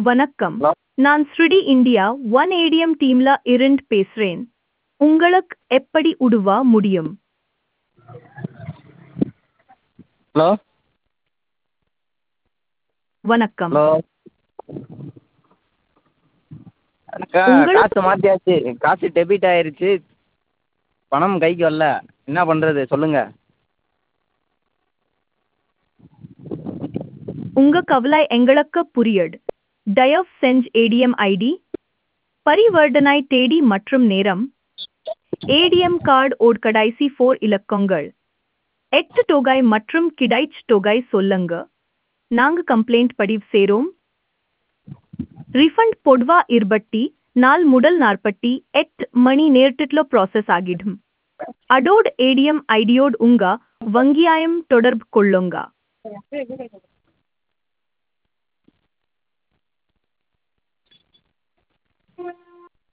வணக்கம் ஹலோ நான் ஸ்ருடி இந்தியா ஒன் ஏடிஎம் டீம்ல இருந்து பேசுறேன் உங்களுக்கு எப்படி உதவ முடியும் ஹலோ வணக்கம் ஹலோ அக்கா உங்களுக்கு- காசு மாற்றியாச்சு காசு டெபிட் ஆயிருச்சு பணம் கைக்கு வரல என்ன பண்ணுறது சொல்லுங்கள் உங்க கவலை எங்களுக்கு புரியுது தயவு செஞ்சு ஏடிஎம் ஐடி பரிவர்த்தனை தேதி மற்றும் நேரம் ஏடிஎம் கார்டு ஓட் கடைசி ஃபோர் இலக்கங்கள் எட்டு தொகை மற்றும் கிடைச்ச தொகை சொல்லுங்க நாங்க கம்ப்ளைண்ட் பதிவு செய்றோம் ரிஃபண்ட் பொதுவா இருபத்தி நாள் முதல் நாற்பத்தி எட்டு மணி நேரத்துல ப்ராசஸ் ஆகிடும் அதோடு ஏடிஎம் ஐடியோடு உங்க வங்கியாயம் தொடர்பு கொள்ளுங்க